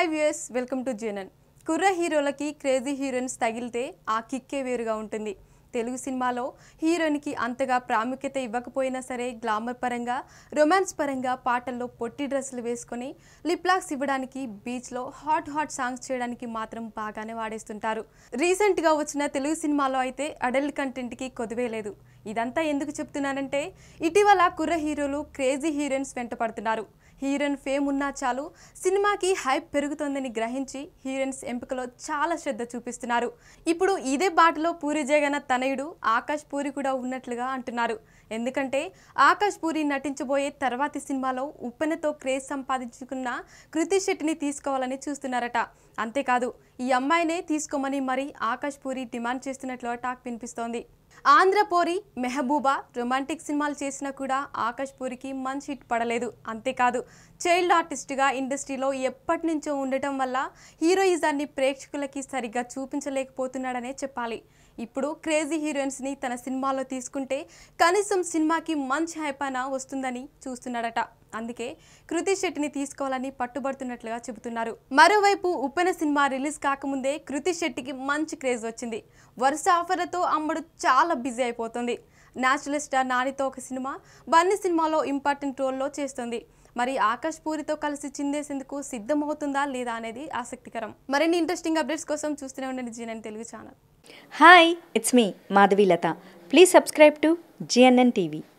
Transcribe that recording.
hi viewers welcome to GNN కుర్ర హీరోలకి crazy heroines తగిలితే ఆ కిక్కే వేరుగా ఉంటుంది తెలుగు సినిమాలో హీరోయిన్కి అంతగా ప్రాముఖ్యత ఇవ్వకపోయినా సరే గ్లామర్ పరంగా రొమాన్స్ పరంగా పాటల్లో పొట్టి డ్రెస్సులు వేసుకొని లిప్లాక్స్ ఇవ్వడానికి బీచ్లో హాట్ హాట్ సాంగ్స్ చేయడానికి మాత్రం బాగానే వాడేస్తుంటారు రీసెంట్గా వచ్చిన తెలుగు సినిమాలో అయితే అడల్ట్ కంటెంట్కి కొదువే లేదు ఇదంతా ఎందుకు చెప్తున్నానంటే ఇటీవల కుర్ర హీరోలు క్రేజీ హీరోయిన్స్ వెంట పడుతున్నారు హీరోయిన్ ఫేమ్ ఉన్నా చాలు సినిమాకి హైప్ పెరుగుతోందని గ్రహించి హీరోయిన్స్ ఎంపికలో చాలా శ్రద్ధ చూపిస్తున్నారు ఇప్పుడు ఇదే బాటలో పూరి జగన్నాథ్ తనయుడు ఆకాష్ పూరి కూడా ఉన్నట్లుగా అంటున్నారు ఎందుకంటే ఆకాష్ పూరి నటించబోయే తర్వాతి సినిమాలో ఉప్పెనతో క్రేజ్ సంపాదించుకున్న కృతి శెట్టిని తీసుకోవాలని చూస్తున్నారట అంతేకాదు ఈ అమ్మాయినే తీసుకోమని మరి ఆకాష్ పూరి డిమాండ్ చేస్తున్నట్లు టాక్ వినిపిస్తోంది ఆంధ్రపోరి మెహబూబా రొమాంటిక్ సినిమాలు చేసినా కూడా ఆకాష్ పూరికి మంచి హిట్ పడలేదు అంతేకాదు చైల్డ్ ఆర్టిస్ట్గా ఇండస్ట్రీలో ఎప్పటి నుంచో ఉండటం వల్ల హీరోయిజాన్ని ప్రేక్షకులకి సరిగ్గా చూపించలేకపోతున్నాడనే చెప్పాలి ఇప్పుడు క్రేజీ హీరోయిన్స్ని తన సినిమాలో తీసుకుంటే కనీసం సినిమాకి మంచి హైపాన వస్తుందని చూస్తున్నాడట అందుకే కృతి శెట్టిని తీసుకోవాలని పట్టుబడుతున్నట్లుగా చెబుతున్నారు మరోవైపు ఉప్పెన సినిమా రిలీజ్ కాకముందే కృతి శెట్టికి మంచి క్రేజ్ వచ్చింది వరుస ఆఫర్లతో అమ్మడు చాలా బిజీ అయిపోతుంది న్యాచురల్ స్టార్ నానితో ఒక సినిమా బన్నీ సినిమాలో ఇంపార్టెంట్ రోల్లో చేస్తుంది మరి ఆకాష్ పూరితో కలిసి చిందేసేందుకు సిద్ధమవుతుందా లేదా అనేది ఆసక్తికరం మరిన్ని ఇంట్రెస్టింగ్ అప్డేట్స్ కోసం చూస్తూనే ఉండండి GNN Telugu channel hi it's me Madhavi Latha please subscribe to GNN TV